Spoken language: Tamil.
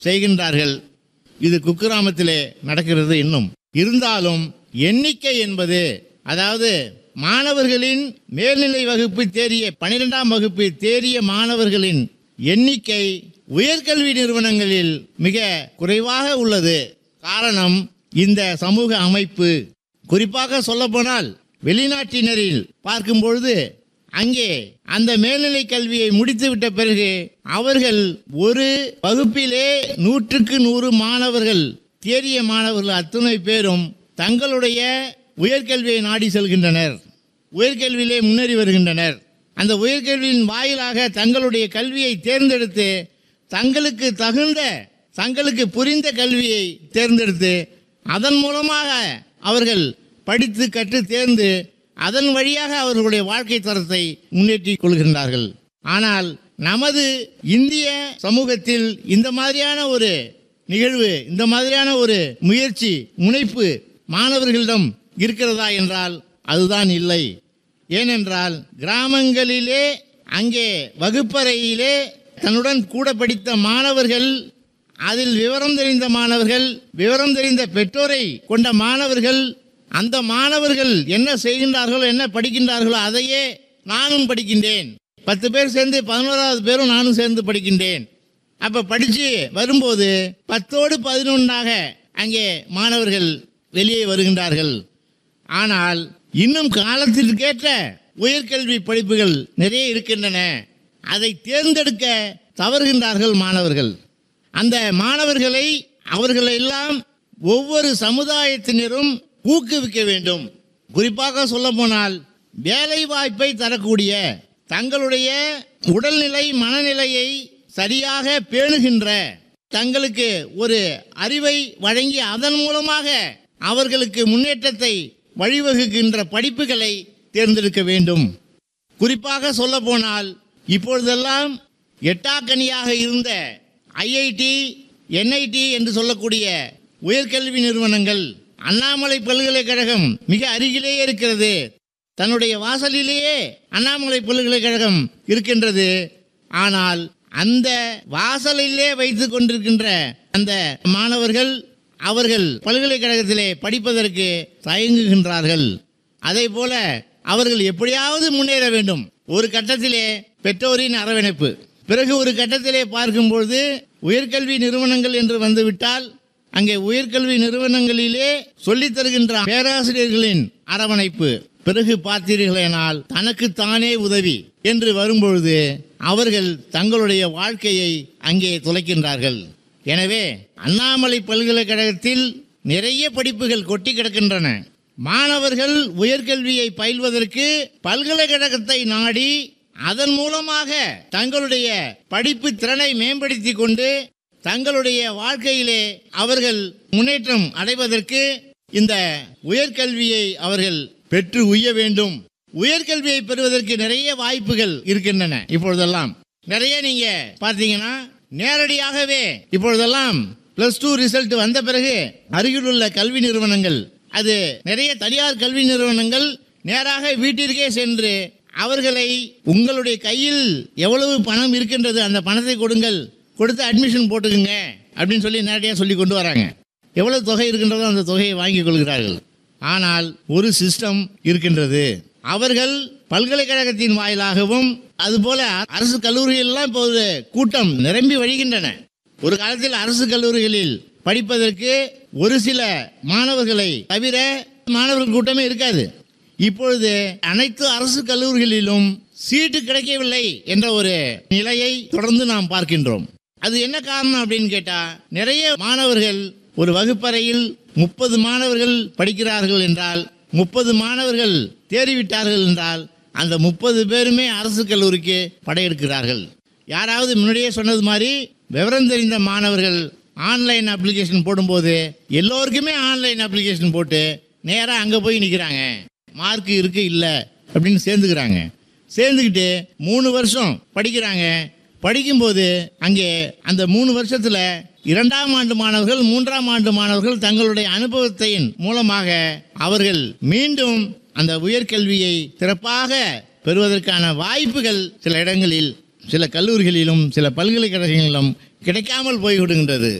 செய்கின்றார்கள் இது குக்கிராமத்திலே நடக்கிறது இன்னும் இருந்தாலும் எண்ணிக்கை என்பது அதாவது மாணவர்களின் மேல்நிலை வகுப்பு தேறிய பனிரெண்டாம் வகுப்பு தேறிய மாணவர்களின் எண்ணிக்கை உயர்கல்வி நிறுவனங்களில் மிக குறைவாக உள்ளது காரணம் இந்த சமூக அமைப்பு குறிப்பாக சொல்லப்போனால் வெளிநாட்டினரில் பார்க்கும் பொழுது அங்கே அந்த மேல்நிலை கல்வியை முடித்துவிட்ட பிறகு அவர்கள் ஒரு வகுப்பிலே நூற்றுக்கு நூறு மாணவர்கள் தேறிய மாணவர்கள் அத்துணை பேரும் தங்களுடைய உயர்கல்வியை நாடி செல்கின்றனர் உயர்கல்வியிலே முன்னேறி வருகின்றனர் அந்த உயர்கல்வியின் வாயிலாக தங்களுடைய கல்வியை தேர்ந்தெடுத்து தங்களுக்கு தகுந்த தங்களுக்கு புரிந்த கல்வியை தேர்ந்தெடுத்து அதன் மூலமாக அவர்கள் படித்து கற்று தேர்ந்து அதன் வழியாக அவர்களுடைய வாழ்க்கை தரத்தை முன்னேற்றிக் கொள்கின்றார்கள் ஆனால் நமது இந்திய சமூகத்தில் இந்த மாதிரியான ஒரு நிகழ்வு இந்த மாதிரியான ஒரு முயற்சி முனைப்பு மாணவர்களிடம் இருக்கிறதா என்றால் அதுதான் இல்லை ஏனென்றால் கிராமங்களிலே அங்கே வகுப்பறையிலே தன்னுடன் கூட படித்த மாணவர்கள் அதில் விவரம் தெரிந்த மாணவர்கள் விவரம் தெரிந்த பெற்றோரை கொண்ட மாணவர்கள் அந்த மாணவர்கள் என்ன செய்கின்றார்களோ என்ன படிக்கின்றார்களோ அதையே நானும் படிக்கின்றேன் பத்து பேர் சேர்ந்து பதினோராவது பேரும் நானும் சேர்ந்து படிக்கின்றேன் அப்ப படிச்சு வரும்போது பத்தோடு பதினொன்றாக அங்கே மாணவர்கள் வெளியே வருகின்றார்கள் ஆனால் இன்னும் காலத்திற்கேற்ற உயர்கல்வி படிப்புகள் நிறைய இருக்கின்றன அதை தேர்ந்தெடுக்க தவறுகின்றார்கள் மாணவர்கள் அந்த மாணவர்களை அவர்களை எல்லாம் ஒவ்வொரு சமுதாயத்தினரும் ஊக்குவிக்க வேண்டும் குறிப்பாக சொல்ல போனால் வேலை வாய்ப்பை தரக்கூடிய தங்களுடைய உடல்நிலை மனநிலையை சரியாக பேணுகின்ற தங்களுக்கு ஒரு அறிவை வழங்கி அதன் மூலமாக அவர்களுக்கு முன்னேற்றத்தை வழிவகுக்கின்ற படிப்புகளை தேர்ந்தெடுக்க வேண்டும் குறிப்பாக சொல்ல போனால் இப்பொழுதெல்லாம் எட்டாக்கனியாக இருந்த ஐஐடி என்ஐடி என்று சொல்லக்கூடிய உயர்கல்வி நிறுவனங்கள் அண்ணாமலை பல்கலைக்கழகம் மிக அருகிலேயே இருக்கிறது தன்னுடைய வாசலிலேயே அண்ணாமலை பல்கலைக்கழகம் இருக்கின்றது ஆனால் அந்த வாசலிலே வைத்துக் கொண்டிருக்கின்ற அந்த மாணவர்கள் அவர்கள் பல்கலைக்கழகத்திலே படிப்பதற்கு தயங்குகின்றார்கள் அதே போல அவர்கள் எப்படியாவது முன்னேற வேண்டும் ஒரு கட்டத்திலே பெற்றோரின் அரவணைப்பு பிறகு ஒரு கட்டத்திலே பார்க்கும்பொழுது உயர்கல்வி நிறுவனங்கள் என்று வந்துவிட்டால் அங்கே உயர்கல்வி நிறுவனங்களிலே சொல்லித் தருகின்ற பேராசிரியர்களின் அரவணைப்பு பிறகு பார்த்தீர்களேனால் தனக்குத்தானே உதவி என்று வரும்பொழுது அவர்கள் தங்களுடைய வாழ்க்கையை அங்கே தொலைக்கின்றார்கள் எனவே அண்ணாமலை பல்கலைக்கழகத்தில் நிறைய படிப்புகள் கொட்டி கிடக்கின்றன மாணவர்கள் உயர்கல்வியை பயில்வதற்கு பல்கலைக்கழகத்தை நாடி அதன் மூலமாக தங்களுடைய படிப்பு திறனை மேம்படுத்திக் கொண்டு தங்களுடைய வாழ்க்கையிலே அவர்கள் முன்னேற்றம் அடைவதற்கு இந்த உயர்கல்வியை அவர்கள் பெற்று உய்ய வேண்டும் உயர்கல்வியை பெறுவதற்கு நிறைய வாய்ப்புகள் இருக்கின்றன இப்பொழுதெல்லாம் நிறைய நீங்க பார்த்தீங்கன்னா நேரடியாகவே இப்பொழுதெல்லாம் பிளஸ் டூ ரிசல்ட் வந்த பிறகு அருகிலுள்ள கல்வி நிறுவனங்கள் அது நிறைய தனியார் கல்வி நிறுவனங்கள் நேராக வீட்டிற்கே சென்று அவர்களை உங்களுடைய கையில் எவ்வளவு பணம் இருக்கின்றது அந்த பணத்தை கொடுங்கள் கொடுத்து அட்மிஷன் போட்டுக்குங்க அப்படின்னு சொல்லி நேரடியாக சொல்லி கொண்டு வராங்க எவ்வளவு தொகை இருக்கின்றதோ அந்த தொகையை வாங்கிக் கொள்கிறார்கள் ஆனால் ஒரு சிஸ்டம் இருக்கின்றது அவர்கள் பல்கலைக்கழகத்தின் வாயிலாகவும் அதுபோல அரசு கல்லூரிகளெல்லாம் இப்போது கூட்டம் நிரம்பி வழிகின்றன ஒரு காலத்தில் அரசு கல்லூரிகளில் படிப்பதற்கு ஒரு சில மாணவர்களை தவிர மாணவர்கள் கூட்டமே இருக்காது இப்பொழுது அனைத்து அரசு கல்லூரிகளிலும் சீட்டு கிடைக்கவில்லை என்ற ஒரு நிலையை தொடர்ந்து நாம் பார்க்கின்றோம் அது என்ன காரணம் அப்படின்னு கேட்டா நிறைய மாணவர்கள் ஒரு வகுப்பறையில் முப்பது மாணவர்கள் படிக்கிறார்கள் என்றால் முப்பது மாணவர்கள் தேறிவிட்டார்கள் என்றால் அந்த முப்பது பேருமே அரசு கல்லூரிக்கு படையெடுக்கிறார்கள் யாராவது முன்னாடியே சொன்னது மாதிரி விவரம் தெரிந்த மாணவர்கள் ஆன்லைன் அப்ளிகேஷன் போடும்போது எல்லோருக்குமே ஆன்லைன் அப்ளிகேஷன் போட்டு நேராக அங்கே போய் நிற்கிறாங்க மார்க் இருக்கு இல்லை அப்படின்னு சேர்ந்துக்கிறாங்க சேர்ந்துக்கிட்டு மூணு வருஷம் படிக்கிறாங்க படிக்கும்போது அங்கே அந்த மூணு வருஷத்துல இரண்டாம் ஆண்டு மாணவர்கள் மூன்றாம் ஆண்டு மாணவர்கள் தங்களுடைய அனுபவத்தின் மூலமாக அவர்கள் மீண்டும் அந்த உயர்கல்வியை சிறப்பாக பெறுவதற்கான வாய்ப்புகள் சில இடங்களில் சில கல்லூரிகளிலும் சில பல்கலைக்கழகங்களிலும் கிடைக்காமல் போய்விடுகின்றது